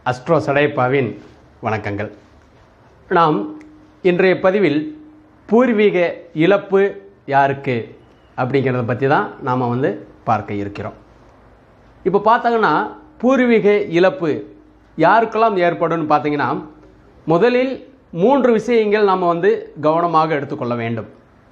astro சடையப்பாவின் வணக்கங்கள் நாம் இன்றைய பதிவில் பூர்வீக இழப்பு யாருக்கு அப்படிங்கிறத பற்றி தான் நாம் வந்து பார்க்க இருக்கிறோம் இப்போ பார்த்தாங்கன்னா பூர்வீக இழப்பு யாருக்கெல்லாம் ஏற்படும்னு பார்த்தீங்கன்னா முதலில் மூன்று விஷயங்கள் நாம் வந்து கவனமாக எடுத்துக்கொள்ள வேண்டும்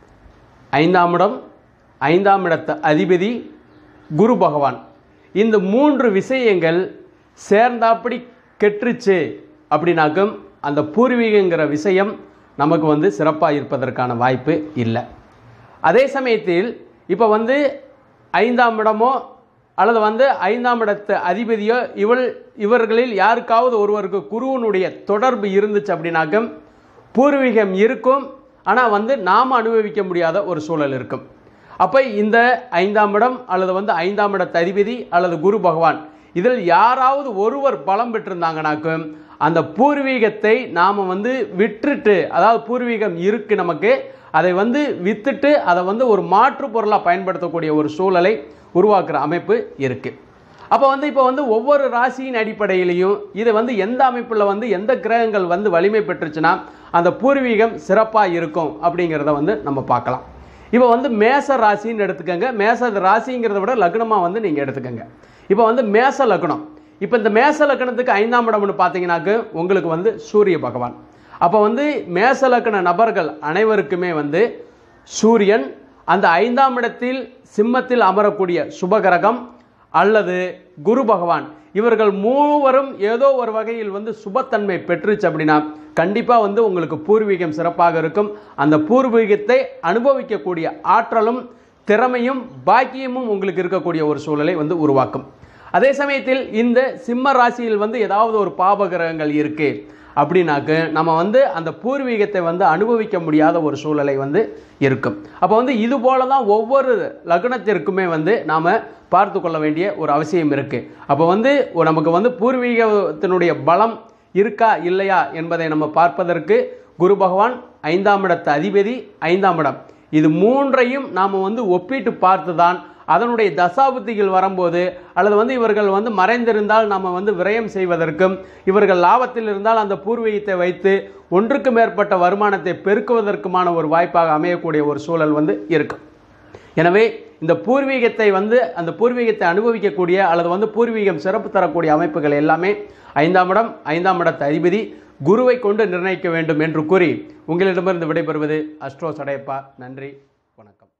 ஐந்தாம் இடம் ஐந்தாம் இடத்த அதிபதி குரு பகவான் இந்த மூன்று விஷயங்கள் சேர்ந்தாப்படி கெட்டுருச்சு அப்படின்னாக்கும் அந்த பூர்வீகங்கிற விஷயம் நமக்கு வந்து சிறப்பாக இருப்பதற்கான வாய்ப்பு இல்லை அதே சமயத்தில் இப்போ வந்து ஐந்தாம் இடமோ அல்லது வந்து ஐந்தாம் இடத்து அதிபதியோ இவள் இவர்களில் யாருக்காவது ஒருவருக்கு குருவனுடைய தொடர்பு இருந்துச்சு அப்படின்னாக்கும் பூர்வீகம் இருக்கும் ஆனால் வந்து நாம் அனுபவிக்க முடியாத ஒரு சூழல் இருக்கும் அப்போ இந்த ஐந்தாம் இடம் அல்லது வந்து ஐந்தாம் இடத்து அதிபதி அல்லது குரு பகவான் இதில் யாராவது ஒருவர் பலம் பெற்றிருந்தாங்கனாக்கும் அந்த பூர்வீகத்தை நாம் வந்து விட்டுட்டு அதாவது பூர்வீகம் இருக்கு நமக்கு அதை வந்து வித்துட்டு அதை வந்து ஒரு மாற்று பொருளாக பயன்படுத்தக்கூடிய ஒரு சூழலை உருவாக்குற அமைப்பு இருக்குது அப்போ வந்து இப்போ வந்து ஒவ்வொரு ராசியின் அடிப்படையிலையும் இதை வந்து எந்த அமைப்பில் வந்து எந்த கிரகங்கள் வந்து வலிமை பெற்றுச்சுன்னா அந்த பூர்வீகம் சிறப்பாக இருக்கும் அப்படிங்கிறத வந்து நம்ம பார்க்கலாம் இப்போ வந்து மேச ராசின்னு எடுத்துக்கோங்க மேச ராசிங்கிறத விட லக்னமாக வந்து நீங்கள் எடுத்துக்கோங்க இப்போ வந்து மேச லக்னம் இப்போ இந்த மேச லக்னத்துக்கு ஐந்தாம் இடம்னு பார்த்தீங்கன்னாக்க உங்களுக்கு வந்து சூரிய பகவான் அப்போ வந்து மேச லக்ன நபர்கள் அனைவருக்குமே வந்து சூரியன் அந்த ஐந்தாம் இடத்தில் சிம்மத்தில் அமரக்கூடிய சுபகிரகம் அல்லது குரு பகவான் இவர்கள் மூவரும் ஏதோ ஒரு வகையில் வந்து சுபத்தன்மை பெற்றுச்சு அப்படின்னா கண்டிப்பாக வந்து உங்களுக்கு பூர்வீகம் சிறப்பாக இருக்கும் அந்த பூர்வீகத்தை அனுபவிக்கக்கூடிய ஆற்றலும் திறமையும் பாக்கியமும் உங்களுக்கு இருக்கக்கூடிய ஒரு சூழலை வந்து உருவாக்கும் அதே சமயத்தில் இந்த சிம்ம ராசியில் வந்து ஏதாவது ஒரு பாபகிரகங்கள் இருக்கு அப்படின்னாக்க நம்ம வந்து அந்த பூர்வீகத்தை வந்து அனுபவிக்க முடியாத ஒரு சூழலை வந்து இருக்கும் அப்போ வந்து இது போல தான் ஒவ்வொரு லக்னத்திற்குமே வந்து நாம் பார்த்து கொள்ள வேண்டிய ஒரு அவசியம் இருக்குது அப்போ வந்து நமக்கு வந்து பூர்வீகத்தினுடைய பலம் இருக்கா இல்லையா என்பதை நம்ம பார்ப்பதற்கு குரு பகவான் ஐந்தாம் இடத்து அதிபதி ஐந்தாம் இடம் இது மூன்றையும் நாம் வந்து ஒப்பிட்டு பார்த்து தான் அதனுடைய தசாபுத்திகள் வரும்போது அல்லது வந்து இவர்கள் வந்து மறைந்திருந்தால் நம்ம வந்து விரயம் செய்வதற்கும் இவர்கள் லாபத்தில் இருந்தால் அந்த பூர்வீகத்தை வைத்து ஒன்றுக்கு மேற்பட்ட வருமானத்தை பெருக்குவதற்குமான ஒரு வாய்ப்பாக அமையக்கூடிய ஒரு சூழல் வந்து இருக்கும் எனவே இந்த பூர்வீகத்தை வந்து அந்த பூர்வீகத்தை அனுபவிக்கக்கூடிய அல்லது வந்து பூர்வீகம் சிறப்பு தரக்கூடிய அமைப்புகள் எல்லாமே ஐந்தாம் இடம் ஐந்தாம் இடத்து அதிபதி குருவை கொண்டு நிர்ணயிக்க வேண்டும் என்று கூறி உங்களிடமிருந்து விடைபெறுவது அஸ்ட்ரோ சடையப்பா நன்றி வணக்கம்